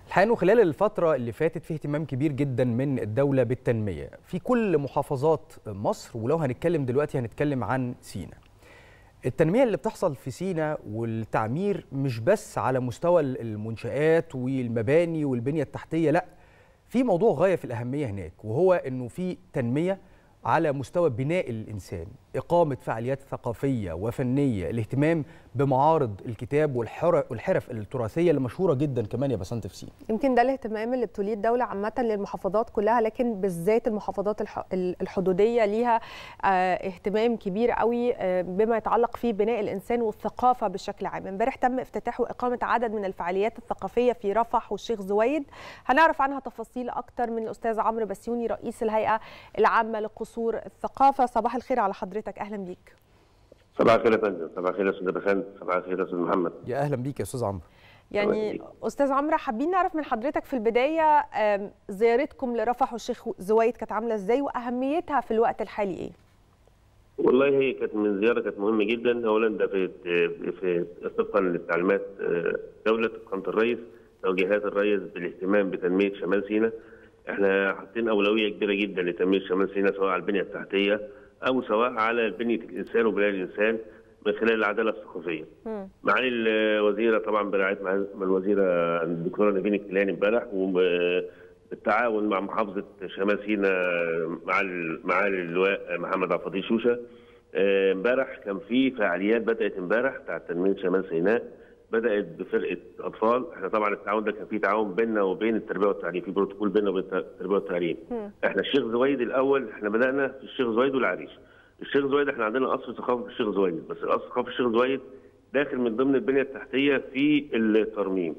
الحقيقه انه خلال الفتره اللي فاتت في اهتمام كبير جدا من الدوله بالتنميه في كل محافظات مصر ولو هنتكلم دلوقتي هنتكلم عن سينا التنميه اللي بتحصل في سينا والتعمير مش بس على مستوى المنشآت والمباني والبنيه التحتيه لا في موضوع غايه في الاهميه هناك وهو انه في تنميه على مستوى بناء الانسان اقامه فعاليات ثقافيه وفنيه الاهتمام بمعارض الكتاب والحرف التراثيه اللي مشهوره جدا كمان يا بسنت في سينا يمكن ده الاهتمام اللي بتوليه الدوله عامه للمحافظات كلها لكن بالذات المحافظات الحدوديه ليها اهتمام كبير قوي بما يتعلق في بناء الانسان والثقافه بشكل عام امبارح تم افتتاح واقامه عدد من الفعاليات الثقافيه في رفح والشيخ زويد هنعرف عنها تفاصيل اكتر من الاستاذ عمرو بسيوني رئيس الهيئه العامه لقصور الثقافه صباح الخير على حضرتك اهلا بيك صباح الخير يا فندم صباح الخير يا استاذ بسنت صباح الخير يا استاذ محمد يا اهلا بيك يا استاذ عمرو يعني استاذ عمرو حابين نعرف من حضرتك في البدايه زيارتكم لرفح والشيخ زويد كانت عامله ازاي واهميتها في الوقت الحالي ايه؟ والله هي كانت من زياره كانت مهمه جدا اولا ده في في طبقا للتعليمات دوله قناه الرئيس توجيهات الرئيس بالاهتمام بتنميه شمال سيناء احنا حاطين اولويه كبيره جدا لتنميه شمال سيناء سواء على البنيه التحتيه او سواء على بنيه الانسان وبناء الانسان من خلال العداله الثقافيه. معالي الوزيره طبعا برعايه الوزيره الدكتوره نبيل الكيلاني امبارح وبالتعاون مع محافظه شمال سيناء مع معالي اللواء محمد عبد الفضيل شوشه امبارح كان في فعاليات بدات امبارح بتاعت تنميه شمال سيناء بدات بفرقه اطفال احنا طبعا التعاون ده كان في تعاون بيننا وبين التربيه والتعليم في بروتوكول بيننا وبين التربيه والتعليم احنا الشيخ زويد الاول احنا بدانا في الشيخ زويد والعريش الشيخ زويد احنا عندنا قصر ثقافه في الشيخ زويد بس القصر الثقافه في الشيخ زويد داخل من ضمن البنيه التحتيه في الترميم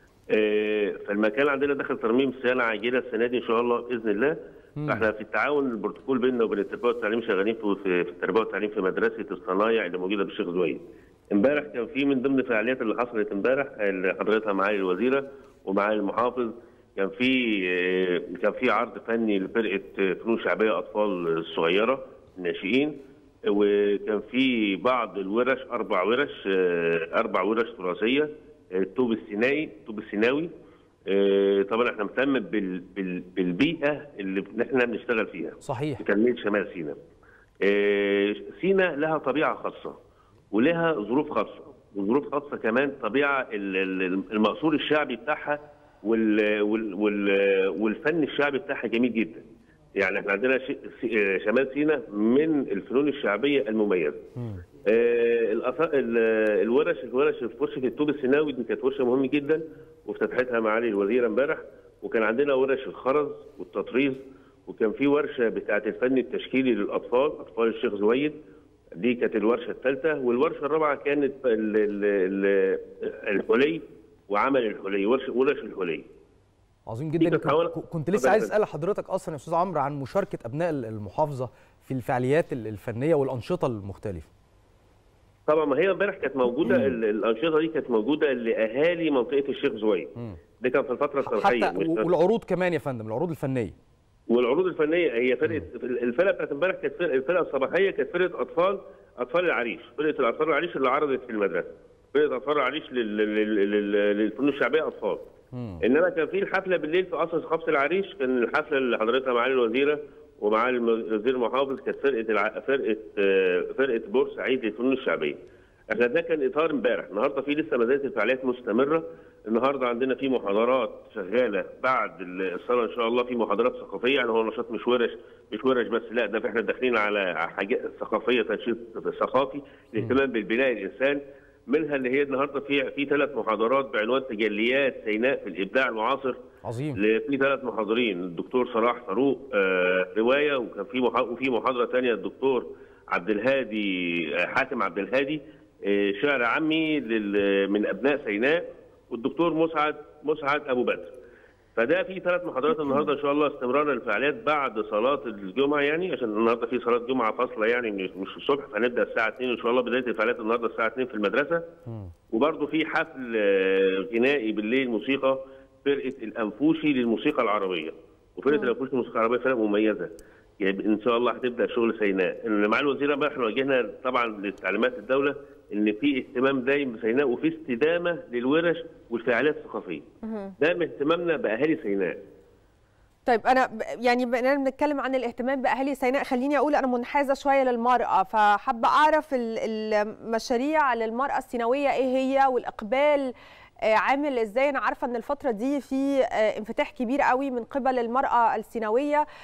اه فالمكان عندنا داخل ترميم صيانه عاجله السنه دي ان شاء الله باذن الله فاحنا في التعاون البروتوكول بيننا وبين التربيه والتعليم شغالين في, في التربيه والتعليم في مدرسه الصنايع اللي موجوده في الشيخ زويد امبارح كان في من ضمن الفعاليات اللي حصلت امبارح اللي حضرتها معالي الوزيره ومعالي المحافظ كان في كان في عرض فني لفرقه فنون شعبيه اطفال الصغيره الناشئين وكان في بعض الورش اربع ورش اربع ورش تراثيه الطوب السينائي الطوب السيناوي طبعا احنا مهتم بالبيئه اللي احنا بنشتغل فيها صحيح في تنميه شمال سيناء سيناء لها طبيعه خاصه ولها ظروف خاصه وظروف خاصه كمان طبيعه المقصور الشعبي بتاعها والفن الشعبي بتاعها جميل جدا يعني احنا عندنا شمال سيناء من الفنون الشعبيه المميزه آه الورش الورش في ورشه الطوب السيناوي دي كانت ورشه مهمه جدا وافتتحتها معالي الوزيره امبارح وكان عندنا ورش الخرز والتطريز وكان في ورشه بتاعه الفن التشكيلي للاطفال اطفال الشيخ زويد دي كانت الورشه الثالثه والورشه الرابعه كانت الحلي وعمل الحلي ورش ورش الحلي عظيم جدا كنت لسه عايز اسال حضرتك اصلا يا استاذ عمرو عن مشاركه ابناء المحافظه في الفعاليات الفنيه والانشطه المختلفه طبعا ما هي امبارح كانت موجوده مم. الانشطه دي كانت موجوده لاهالي منطقه الشيخ زويد ده كان في الفتره الصباحيه حتى والعروض كمان يا فندم العروض الفنيه والعروض الفنيه هي فرقه الفرقه بتاعت امبارح كانت الفرقه الصباحيه كانت فرقه اطفال اطفال العريش فرقه الاطفال العريش اللي عرضت في المدرسه فرقه اطفال العريش للفنون الشعبيه اطفال مم. انما كان في الحفله بالليل في قصر ثقافه العريش كان الحفله اللي حضرتها معالي الوزيره ومعالي الوزير المحافظ كانت فرقه الع... فرقه فرقه بورسعيد للفنون الشعبيه. احنا ده كان اطار امبارح، النهارده في لسه ما زالت الفعاليات مستمره، النهارده عندنا في محاضرات شغاله بعد الصلاه ان شاء الله في محاضرات ثقافيه يعني هو نشاط مش ورش مش ورش بس لا ده احنا داخلين على حاجات ثقافيه تنشيط ثقافي الاهتمام بالبناء الانسان منها اللي هي النهارده في في ثلاث محاضرات بعنوان تجليات سيناء في الابداع المعاصر عظيم في ثلاث محاضرين الدكتور صلاح فاروق آه روايه وكان في وفي محاضره ثانيه الدكتور عبد الهادي حاتم عبد الهادي آه شعر عامي من ابناء سيناء والدكتور مسعد مسعد ابو بدر فده في ثلاث محاضرات النهارده ان شاء الله استمرارا للفعاليات بعد صلاه الجمعه يعني عشان النهارده في صلاه جمعه فاصله يعني مش مش الصبح فهنبدا الساعه 2 ان شاء الله بدايه الفعاليات النهارده الساعه 2 في المدرسه وبرده في حفل غنائي بالليل موسيقى فرقه الانفوشي للموسيقى العربيه وفرقه الانفوشي للموسيقى العربيه فرقه مميزه يعني ان شاء الله هتبدا شغل سيناء مع الوزيره بقى احنا واجهنا طبعا لتعليمات الدوله ان في اهتمام دايم بسيناء وفي استدامه للورش والفعاليات الثقافيه. ده من اهتمامنا باهالي سيناء. طيب انا ب- يعني بقينا بنتكلم عن الاهتمام باهالي سيناء خليني اقول انا منحازه شويه للمراه فحابه اعرف ال- المشاريع للمراه السيناويه ايه هي والاقبال آه، عامل ازاي انا عارفه ان الفتره دي في آه، انفتاح كبير قوي من قبل المراه السيناويه آم،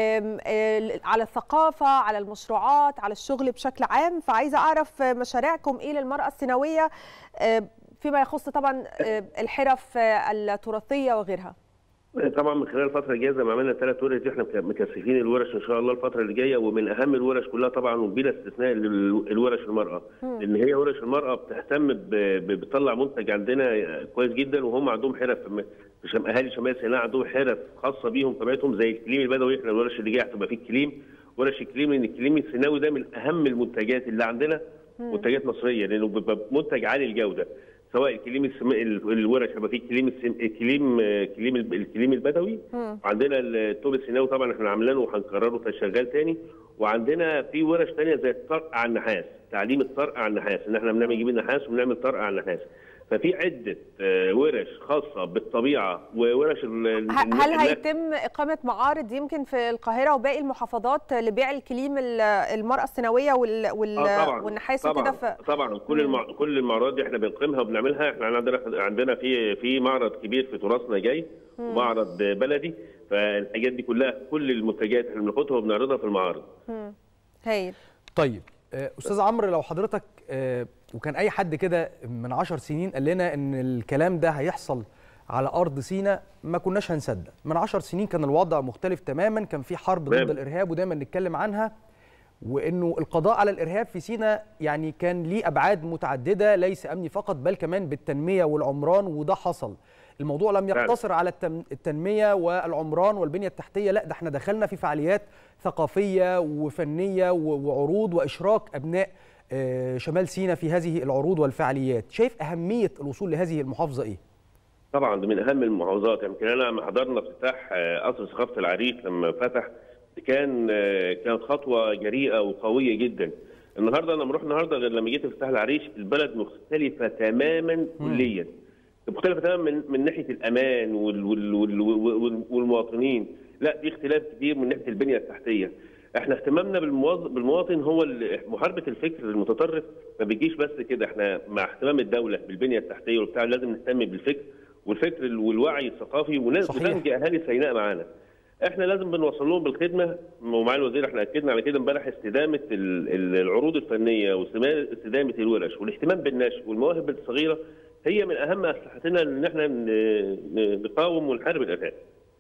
آه، على الثقافه على المشروعات على الشغل بشكل عام فعايزه اعرف آه، مشاريعكم ايه للمراه السيناويه آه، فيما يخص طبعا آه، الحرف آه، التراثيه وغيرها طبعا من خلال الفتره الجايه زي ما عملنا ثلاث ورش دي احنا مكثفين الورش ان شاء الله الفتره اللي جايه ومن اهم الورش كلها طبعا وبلا استثناء ال- الورش المراه لان هي ورش المراه بتهتم ب- ب- بتطلع منتج عندنا كويس جدا وهم عندهم حرف في شم- اهالي شمال سيناء عندهم حرف خاصه بيهم طبيعتهم زي الكليم البدوي احنا الورش اللي جايه هتبقى فيه الكليم ورش الكليم لان الكليم السيناوي ده من اهم المنتجات اللي عندنا منتجات مصريه لانه بيبقى منتج عالي الجوده سواء الكليم السم... ال- الورش هيبقى فيه الكليم السم... الكليم كليم الب- الكليم البدوي وعندنا التوب السيناوي طبعا احنا عاملينه وهنكرره شغال تاني وعندنا في ورش تانية زي الطرق على النحاس تعليم الطرق على النحاس ان احنا بنعمل نجيب النحاس وبنعمل طرق على النحاس ففي عده آه، ورش خاصه بالطبيعه وورش ال- ال- ه- هل الناس- هيتم إقامة معارض يمكن في القاهرة وباقي المحافظات لبيع الكليم ال- المرأة السيناوية وال... وال... آه طبعا والنحاس طبعا وكده في طبعا كل المع... كل المعروضات دي احنا بنقيمها وبنعملها احنا عندنا عندنا في في معرض كبير في تراثنا جاي ومعرض بلدي فالحاجات دي كلها كل المنتجات احنا بناخدها وبنعرضها في المعارض هايل طيب آه، استاذ عمرو لو حضرتك آه، وكان اي حد كده من عشر سنين قال لنا ان الكلام ده هيحصل على ارض سيناء ما كناش هنصدق من عشر سنين كان الوضع مختلف تماما كان في حرب ضد تمام. الارهاب ودايما نتكلم عنها وانه القضاء على الارهاب في سيناء يعني كان ليه ابعاد متعدده ليس امني فقط بل كمان بالتنميه والعمران وده حصل الموضوع لم فعلا. يقتصر على التم- التنميه والعمران والبنيه التحتيه لا ده احنا دخلنا في فعاليات ثقافيه وفنيه و- وعروض واشراك ابناء آه، شمال سيناء في هذه العروض والفعاليات شايف اهميه الوصول لهذه المحافظه ايه طبعا ده من اهم المحافظات يمكن انا لما حضرنا افتتاح آه، قصر ثقافه العريش لما فتح كان آه، كانت خطوه جريئه وقويه جدا النهارده انا لما رحت النهارده غير لما جيت افتتاح العريش البلد مختلفه تماما كليا مختلفه تماما من من ناحيه الامان وال وال وال وال والمواطنين لا في اختلاف كبير من ناحيه البنيه التحتيه احنا اهتمامنا بالمواطن بالمواطن هو ال- محاربه الفكر المتطرف ما بيجيش بس كده احنا مع اهتمام الدوله بالبنيه التحتيه وبتاع لازم نهتم بالفكر والفكر ال- والوعي الثقافي وناس صحيح. وننجي اهالي سيناء معانا احنا لازم بنوصل لهم بالخدمه ومع الوزير احنا اكدنا على كده امبارح استدامه ال- ال- العروض الفنيه واستدامه الورش والاهتمام بالنشء والمواهب الصغيره هي من اهم اسلحتنا ان احنا ن- ن- نقاوم ونحارب الارهاب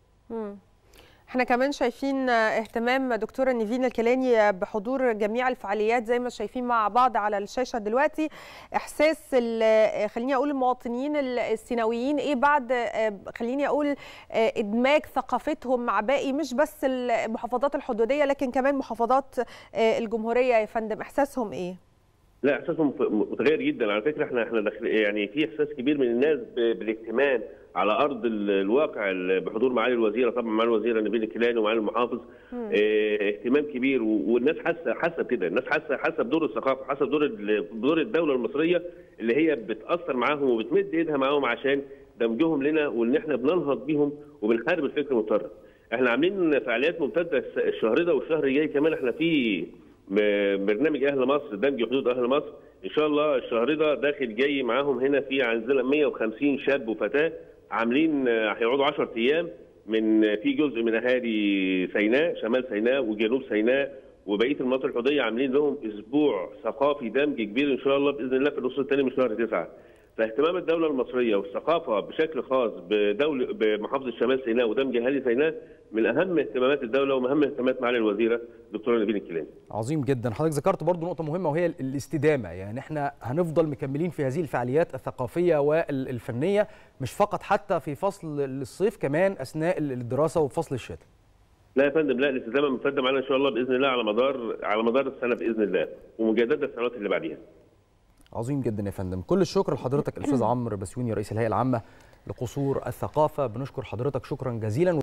احنا كمان شايفين اهتمام دكتورة نيفين الكيلاني بحضور جميع الفعاليات زي ما شايفين مع بعض على الشاشة دلوقتي احساس ال- خليني اقول المواطنين السيناويين ايه بعد اه، خليني اقول اه، ادماج ثقافتهم مع باقي مش بس المحافظات الحدودية لكن كمان محافظات اه، الجمهورية يا فندم احساسهم ايه؟ لا احساسهم ف- متغير جدا على فكره احنا احنا داخل يعني في احساس كبير من الناس ب- بالاهتمام على ارض ال- الواقع ال- بحضور معالي الوزيره طبعا معالي الوزيره نبيل الكيلاني ومعالي المحافظ اه اهتمام كبير و- والناس حاسه حاسه بكده الناس حاسه حاسه بدور الثقافه حاسه بدور ال- بدور الدوله المصريه اللي هي بتاثر معاهم وبتمد ايدها معاهم عشان دمجهم لنا وان احنا بننهض بيهم وبنحارب الفكر المتطرف احنا عاملين فعاليات ممتده الس- الشهر ده والشهر الجاي كمان احنا في م- برنامج اهل مصر دمج حدود اهل مصر ان شاء الله الشهر ده داخل جاي معاهم هنا في عندنا 150 شاب وفتاه عاملين آه، هيقعدوا 10 ايام من آه، في جزء من اهالي سيناء شمال سيناء وجنوب سيناء وبقيه المناطق الحدوديه عاملين لهم اسبوع ثقافي دمج كبير ان شاء الله باذن الله في النص الثاني من شهر تسعه. فاهتمام الدوله المصريه والثقافه بشكل خاص بدوله بمحافظه شمال سيناء ودمج اهالي سيناء من اهم اهتمامات الدوله ومن اهم اهتمامات معالي الوزيره دكتوره نبيل الكيلاني. عظيم جدا حضرتك ذكرت برضو نقطة مهمة وهي ال- الاستدامة يعني احنا هنفضل مكملين في هذه الفعاليات الثقافية والفنية مش فقط حتى في فصل الصيف كمان أثناء ال- الدراسة وفصل الشتاء لا يا فندم لا الاستدامه ممتده معانا ان شاء الله باذن الله على مدار على مدار السنه باذن الله ومجدده السنوات اللي بعديها. عظيم جدا يا فندم كل الشكر لحضرتك الأستاذ عمرو بسيوني رئيس الهيئة العامة لقصور الثقافة بنشكر حضرتك شكرا جزيلا